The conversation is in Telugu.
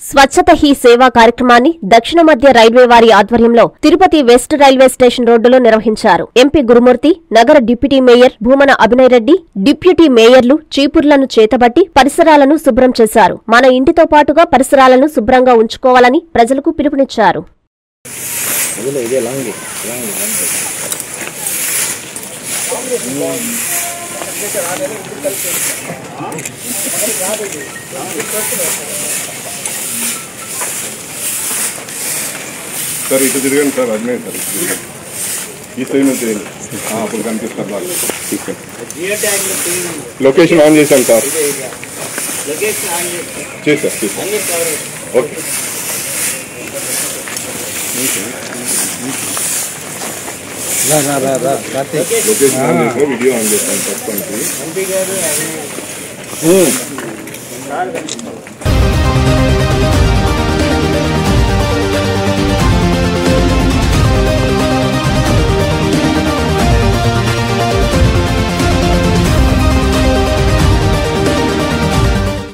స్వచ్ఛత హీ సేవా కార్యక్రమాన్ని దక్షిణ మధ్య రైల్వే వారి ఆధ్వర్యంలో తిరుపతి వెస్ట్ రైల్వే స్టేషన్ రోడ్డులో నిర్వహించారు ఎంపీ గురుమూర్తి నగర deputy mayor Bhumana Abhinay Reddy deputy మేయర్లు చీపుర్లను చేతబట్టి పరిసరాలను శుభ్రం చేశారు మన ఇంటితో పాటుగా పరిసరాలను శుభ్రంగా ఉంచుకోవాలని ప్రజలకు పిలుపునిచ్చారు ఇదిలో ఇదే లాంగ్ లాంగ్ లాంగ్ సార్ ఇటు తిరగండి సార్ అజ్మే సార్ ఇటు తిరగండి. ఈ సైడ్ నుంచి తిరగండి. ఆ, అప్పుడు కనిపిస్తారు నాకు జియో ట్యాగ్ లో తిరిగి లొకేషన్ ఆన్ చేశాను సార్ లొకేషన్ ఆన్ చేసి చేసా చేసా అన్ని కవర్ ఓకే లొకేషన్ ఆన్ చేసా వీడియో ఆన్ చేశాను ప్రస్తుతానికి ఎంపీ గారు అభినయ్ ఉమ్. సార్